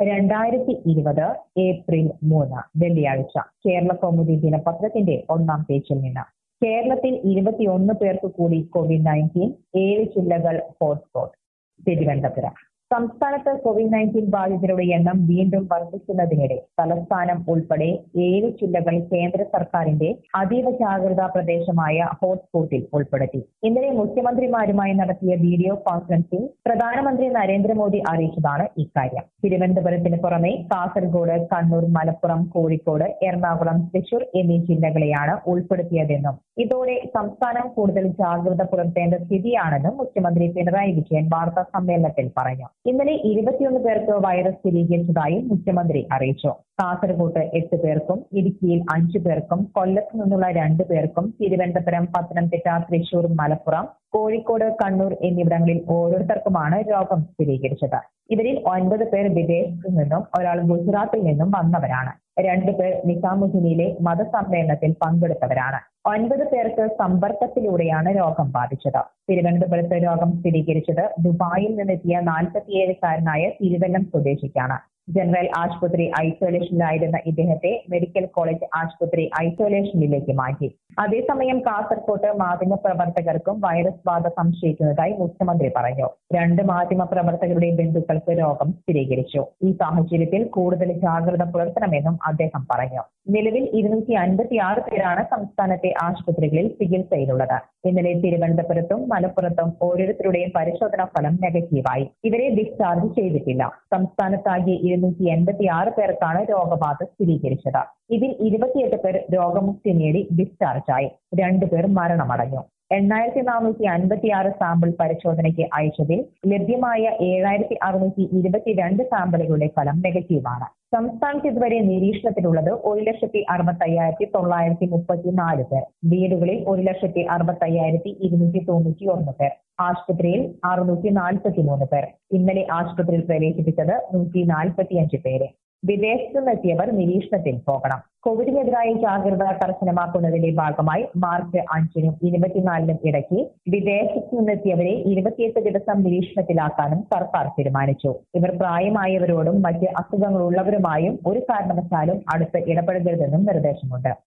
രണ്ടായിരത്തി ഇരുപത് ഏപ്രിൽ മൂന്ന് വെള്ളിയാഴ്ച കേരള കൗമുദി ദിനപത്രത്തിന്റെ ഒന്നാം പേജിൽ നിന്ന് കേരളത്തിൽ ഇരുപത്തിയൊന്ന് പേർക്ക് കൂടി കോവിഡ് നയൻറ്റീൻ ഏഴ് ജില്ലകൾ ഹോട്ട്സ്പോട്ട് തിരുവനന്തപുരം സംസ്ഥാനത്ത് കോവിഡ് നയൻറ്റീൻ ബാധിതരുടെ എണ്ണം വീണ്ടും വർദ്ധിക്കുന്നതിനിടെ തലസ്ഥാനം ഉൾപ്പെടെ ഏഴ് ജില്ലകൾ കേന്ദ്ര സർക്കാരിന്റെ അതീവ ജാഗ്രതാ പ്രദേശമായ ഹോട്ട്സ്പോട്ടിൽ ഉൾപ്പെടുത്തി ഇന്നലെ മുഖ്യമന്ത്രിമാരുമായി നടത്തിയ വീഡിയോ കോൺഫറൻസിൽ പ്രധാനമന്ത്രി നരേന്ദ്രമോദി അറിയിച്ചതാണ് ഇക്കാര്യം തിരുവനന്തപുരത്തിന് പുറമെ കാസർഗോഡ് കണ്ണൂർ മലപ്പുറം കോഴിക്കോട് എറണാകുളം തൃശൂർ എന്നീ ജില്ലകളെയാണ് ഉൾപ്പെടുത്തിയതെന്നും ഇതോടെ സംസ്ഥാനം കൂടുതൽ ജാഗ്രത പുലർത്തേണ്ട സ്ഥിതിയാണെന്നും മുഖ്യമന്ത്രി പിണറായി വിജയൻ വാർത്താ സമ്മേളനത്തിൽ പറഞ്ഞു ഇന്നലെ ഇരുപത്തിയൊന്ന് പേർക്ക് വൈറസ് സ്ഥിരീകരിച്ചതായും മുഖ്യമന്ത്രി അറിയിച്ചു കാസർഗോട്ട് എട്ട് പേർക്കും ഇടുക്കിയിൽ അഞ്ചു പേർക്കും കൊല്ലത്ത് നിന്നുള്ള രണ്ടു പേർക്കും തിരുവനന്തപുരം പത്തനംതിട്ട തൃശൂർ മലപ്പുറം കോഴിക്കോട് കണ്ണൂർ എന്നിവിടങ്ങളിൽ ഓരോരുത്തർക്കുമാണ് രോഗം സ്ഥിരീകരിച്ചത് ഇവരിൽ ഒൻപത് പേർ വിദേശത്തു നിന്നും ഒരാൾ ഗുജറാത്തിൽ നിന്നും വന്നവരാണ് രണ്ടുപേർ നിസാമുദ്ദീനിലെ മതസമ്മേളനത്തിൽ പങ്കെടുത്തവരാണ് ഒൻപത് പേർക്ക് സമ്പർക്കത്തിലൂടെയാണ് രോഗം ബാധിച്ചത് തിരുവനന്തപുരത്ത് രോഗം സ്ഥിരീകരിച്ചത് ദുബായിൽ നിന്നെത്തിയ നാൽപ്പത്തിയേഴുകാരനായ തിരുവല്ലം സ്വദേശിക്കാണ് ജനറൽ ആശുപത്രി ഐസൊലേഷനിലായിരുന്ന ഇദ്ദേഹത്തെ മെഡിക്കൽ കോളേജ് ആശുപത്രി ഐസൊലേഷനിലേക്ക് മാറ്റി അതേസമയം കാസർകോട്ട് മാധ്യമ പ്രവർത്തകർക്കും വൈറസ് ബാധ സംശയിക്കുന്നതായി മുഖ്യമന്ത്രി പറഞ്ഞു രണ്ട് മാധ്യമ പ്രവർത്തകരുടെ ബന്ധുക്കൾക്ക് രോഗം സ്ഥിരീകരിച്ചു ഈ സാഹചര്യത്തിൽ കൂടുതൽ ജാഗ്രത പുലർത്തണമെന്നും അദ്ദേഹം പറഞ്ഞു നിലവിൽ ഇരുന്നൂറ്റി അൻപത്തി ആറ് പേരാണ് സംസ്ഥാനത്തെ ആശുപത്രികളിൽ ചികിത്സയിലുള്ളത് ഇന്നലെ തിരുവനന്തപുരത്തും മലപ്പുറത്തും ഓരോരുത്തരുടെയും പരിശോധനാ ഫലം നെഗറ്റീവായി ഇവരെ ഡിസ്ചാർജ് ചെയ്തിട്ടില്ല സംസ്ഥാനത്താകെ ഇരുന്നൂറ്റി എൺപത്തി ആറ് പേർക്കാണ് രോഗബാധ സ്ഥിരീകരിച്ചത് ഇതിൽ ഇരുപത്തിയെട്ട് പേർ രോഗമുക്തി നേടി ഡിസ്ചാർജായി രണ്ടുപേർ മരണമടഞ്ഞു എണ്ണായിരത്തി നാനൂറ്റി അൻപത്തി ആറ് സാമ്പിൾ പരിശോധനയ്ക്ക് അയച്ചതിൽ ലഭ്യമായ ഏഴായിരത്തി അറുന്നൂറ്റി ഇരുപത്തിരണ്ട് സാമ്പിളുകളുടെ ഫലം നെഗറ്റീവാണ് സംസ്ഥാനത്ത് ഇതുവരെ നിരീക്ഷണത്തിലുള്ളത് ഒരു ലക്ഷത്തി അറുപത്തി അയ്യായിരത്തി തൊള്ളായിരത്തി മുപ്പത്തി നാല് പേർ വീടുകളിൽ ഒരു ലക്ഷത്തി അറുപത്തി അയ്യായിരത്തി ഇരുന്നൂറ്റി തൊണ്ണൂറ്റി ഒന്ന് പേർ ആശുപത്രിയിൽ അറുന്നൂറ്റി നാൽപ്പത്തി മൂന്ന് പേർ ഇന്നലെ ആശുപത്രിയിൽ പ്രവേശിപ്പിച്ചത് നൂറ്റി നാൽപ്പത്തി അഞ്ച് പേരെ വിദേശത്തു നിന്നെത്തിയവർ നിരീക്ഷണത്തിൽ പോകണം കോവിഡിനെതിരായ ജാഗ്രത കർശനമാക്കുന്നതിന്റെ ഭാഗമായി മാർച്ച് അഞ്ചിനും ഇരുപത്തിനാലിനും ഇടയ്ക്ക് വിദേശത്തു നിന്നെത്തിയവരെ ഇരുപത്തിയെട്ട് ദിവസം നിരീക്ഷണത്തിലാക്കാനും സർക്കാർ തീരുമാനിച്ചു ഇവർ പ്രായമായവരോടും മറ്റ് അസുഖങ്ങളുള്ളവരുമായും ഒരു കാരണവശാലും അടുത്ത് ഇടപെടരുതെന്നും നിർദ്ദേശമുണ്ട്